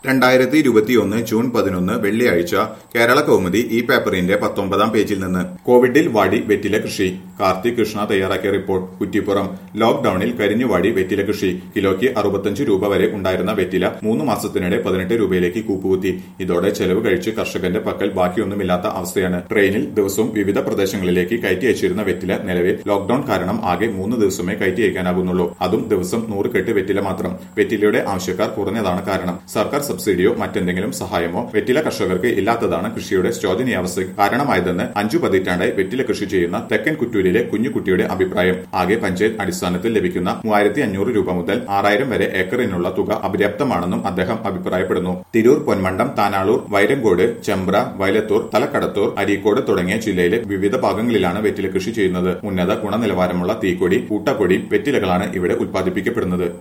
രണ്ടായിരത്തി ഇരുപത്തിയൊന്ന് ജൂൺ പതിനൊന്ന് വെള്ളിയാഴ്ച കേരള കൗമുദി ഈ പേപ്പറിന്റെ പത്തൊമ്പതാം പേജിൽ നിന്ന് കോവിഡിൽ വാടി വെറ്റില കൃഷി കാർത്തിക് കൃഷ്ണ തയ്യാറാക്കിയ റിപ്പോർട്ട് കുറ്റിപ്പുറം ലോക്ഡൌണിൽ കരിഞ്ഞുവാടി വെറ്റില കൃഷി കിലോയ്ക്ക് അറുപത്തഞ്ച് രൂപ വരെ ഉണ്ടായിരുന്ന വെറ്റില മൂന്ന് മാസത്തിനിടെ പതിനെട്ട് രൂപയിലേക്ക് കൂപ്പുകുത്തി ഇതോടെ ചെലവ് കഴിച്ച് കർഷകന്റെ പക്കൽ ബാക്കിയൊന്നുമില്ലാത്ത അവസ്ഥയാണ് ട്രെയിനിൽ ദിവസവും വിവിധ പ്രദേശങ്ങളിലേക്ക് കയറ്റി അയച്ചിരുന്ന വെറ്റില നിലവിൽ ലോക്ഡൌൺ കാരണം ആകെ മൂന്ന് ദിവസമേ കയറ്റി അയക്കാനാകുന്നുള്ളൂ അതും ദിവസം നൂറ് കെട്ട് വെറ്റില മാത്രം വെറ്റിലയുടെ ആവശ്യക്കാർ കുറഞ്ഞതാണ് കാരണം സർക്കാർ സബ്സിഡിയോ മറ്റെന്തെങ്കിലും സഹായമോ വെറ്റില കർഷകർക്ക് ഇല്ലാത്തതാണ് കൃഷിയുടെ ശോചനീയാവസ്ഥയ്ക്ക് കാരണമായതെന്ന് അഞ്ചു പതിറ്റാണ്ടായി വെറ്റില കൃഷി ചെയ്യുന്ന തെക്കൻ കുറ്റൂരിലെ കുഞ്ഞുകുട്ടിയുടെ അഭിപ്രായം ആകെ പഞ്ചായത്ത് അടിസ്ഥാനത്തിൽ ലഭിക്കുന്ന മൂവായിരത്തി അഞ്ഞൂറ് രൂപ മുതൽ ആറായിരം വരെ ഏക്കറിനുള്ള തുക അപര്യാപ്തമാണെന്നും അദ്ദേഹം അഭിപ്രായപ്പെടുന്നു തിരൂർ പൊന്മണ്ടം താനാളൂർ വൈരങ്കോട് ചെമ്പ്ര വയലത്തൂർ തലക്കടത്തൂർ അരീക്കോട് തുടങ്ങിയ ജില്ലയിലെ വിവിധ ഭാഗങ്ങളിലാണ് വെറ്റില കൃഷി ചെയ്യുന്നത് ഉന്നത ഗുണനിലവാരമുള്ള തീക്കൊടി കൂട്ടക്കൊടി വെറ്റിലകളാണ് ഇവിടെ ഉത്പാദിപ്പിക്കപ്പെടുന്നത്